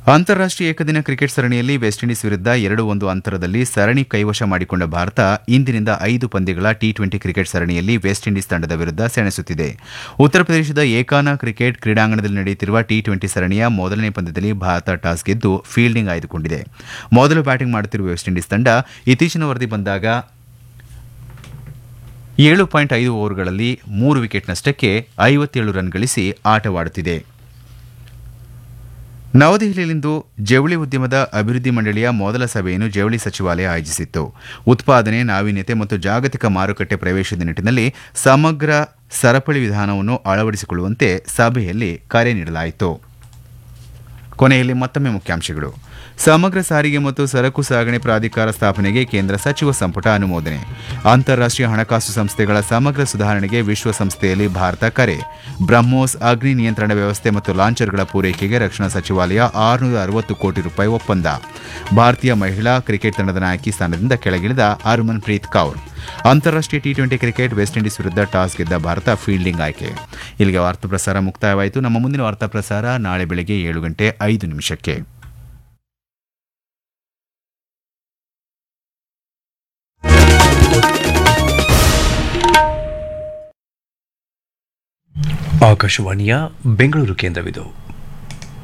ಅಂತಾರಾಷ್ಟೀಯ ಏಕದಿನ ಕ್ರಿಕೆಟ್ ಸರಣಿಯಲ್ಲಿ ವೆಸ್ಟ್ ಇಂಡೀಸ್ ವಿರುದ್ಧ ಎರಡು ಒಂದು ಅಂತರದಲ್ಲಿ ಸರಣಿ ಕೈವಶ ಮಾಡಿಕೊಂಡ ಭಾರತ ಇಂದಿನಿಂದ ಐದು ಪಂದ್ಯಗಳ ಟಿ ಟ್ವೆಂಟಿ ಕ್ರಿಕೆಟ್ ಸರಣಿಯಲ್ಲಿ ವೆಸ್ಟ್ ಇಂಡೀಸ್ ತಂಡದ ವಿರುದ್ಧ ಸೆಣಸುತ್ತಿದೆ ಉತ್ತರ ಪ್ರದೇಶದ ಏಕಾನ ಕ್ರಿಕೆಟ್ ಕ್ರೀಡಾಂಗಣದಲ್ಲಿ ನಡೆಯುತ್ತಿರುವ ಟಿ ಟ್ವೆಂಟಿ ಸರಣಿಯ ಮೊದಲನೇ ಪಂದ್ಯದಲ್ಲಿ ಭಾರತ ಟಾಸ್ ಗೆದ್ದು ಫೀಲ್ಡಿಂಗ್ ಆಯ್ದುಕೊಂಡಿದೆ ಮೊದಲು ಬ್ಯಾಟಿಂಗ್ ಮಾಡುತ್ತಿರುವ ವೆಸ್ಟ್ ಇಂಡೀಸ್ ತಂಡ ಇತ್ತೀಚಿನ ವರದಿ ಬಂದಾಗ ಏಳು ಪಾಯಿಂಟ್ ಐದು ಓವರ್ಗಳಲ್ಲಿ ಮೂರು ವಿಕೆಟ್ ನಷ್ಟಕ್ಕೆ ಐವತ್ತೇಳು ರನ್ ಗಳಿಸಿ ಆಟವಾಡುತ್ತಿದೆ ನವದೆಹಲಿಯಲ್ಲಿಂದು ಜವಳಿ ಉದ್ಯಮದ ಅಭಿವೃದ್ಧಿ ಮಂಡಳಿಯ ಮೊದಲ ಸಭೆಯನ್ನು ಜವಳಿ ಸಚಿವಾಲಯ ಆಯೋಜಿಸಿತ್ತು ಉತ್ಪಾದನೆ ನಾವೀನ್ಯತೆ ಮತ್ತು ಜಾಗತಿಕ ಮಾರುಕಟ್ಟೆ ಪ್ರವೇಶದ ನಿಟ್ಟಿನಲ್ಲಿ ಸಮಗ್ರ ಸರಪಳಿ ವಿಧಾನವನ್ನು ಅಳವಡಿಸಿಕೊಳ್ಳುವಂತೆ ಸಭೆಯಲ್ಲಿ ಕರೆ ನೀಡಲಾಯಿತು ಕೊನೆಯಲ್ಲಿ ಮತ್ತೊಮ್ಮೆ ಮುಖ್ಯಾಂಶಗಳು ಸಮಗ್ರ ಸಾರಿಗೆ ಮತ್ತು ಸರಕು ಸಾಗಣೆ ಪ್ರಾಧಿಕಾರ ಸ್ಥಾಪನೆಗೆ ಕೇಂದ್ರ ಸಚಿವ ಸಂಪುಟ ಅನುಮೋದನೆ ಅಂತಾರಾಷ್ಟೀಯ ಹಣಕಾಸು ಸಂಸ್ಥೆಗಳ ಸಮಗ್ರ ಸುಧಾರಣೆಗೆ ವಿಶ್ವಸಂಸ್ಥೆಯಲ್ಲಿ ಭಾರತ ಕರೆ ಬ್ರಹ್ಮೋಸ್ ಅಗ್ನಿ ನಿಯಂತ್ರಣ ವ್ಯವಸ್ಥೆ ಮತ್ತು ಲಾಂಚರ್ಗಳ ಪೂರೈಕೆಗೆ ರಕ್ಷಣಾ ಸಚಿವಾಲಯ ಆರುನೂರ ಅರವತ್ತು ಕೋಟಿ ರೂಪಾಯಿ ಒಪ್ಪಂದ ಭಾರತೀಯ ಮಹಿಳಾ ಕ್ರಿಕೆಟ್ ತಂಡದ ನಾಯಕಿ ಸ್ಥಾನದಿಂದ ಕೆಳಗಿಳಿದ ಹರ್ಮನ್ ಪ್ರೀತ್ ಕೌರ್ ಅಂತಾರಾಷ್ಟೀಯ T twenty cricket West Indies ವಿರುದ್ಧ ಟಾಸ್ ಗೆದ್ದ ಭಾರತ ಫೀಲ್ಡಿಂಗ್ ಆಯ್ಕೆ ಇಲ್ಲಿಗೆ ವಾರ್ತಾ ಪ್ರಸಾರ ಮುಕ್ತಾಯವಾಯಿತು ನಮ್ಮ ಮುಂದಿನ ವಾರ್ತಾ ಪ್ರಸಾರ ನಾಳೆ ಬೆಳಗ್ಗೆ ಏಳು ಗಂಟೆ ಐದು ನಿಮಿಷಕ್ಕೆ ಆಕಾಶವಾಣಿಯ ಬೆಂಗಳೂರು ಕೇಂದ್ರವಿದು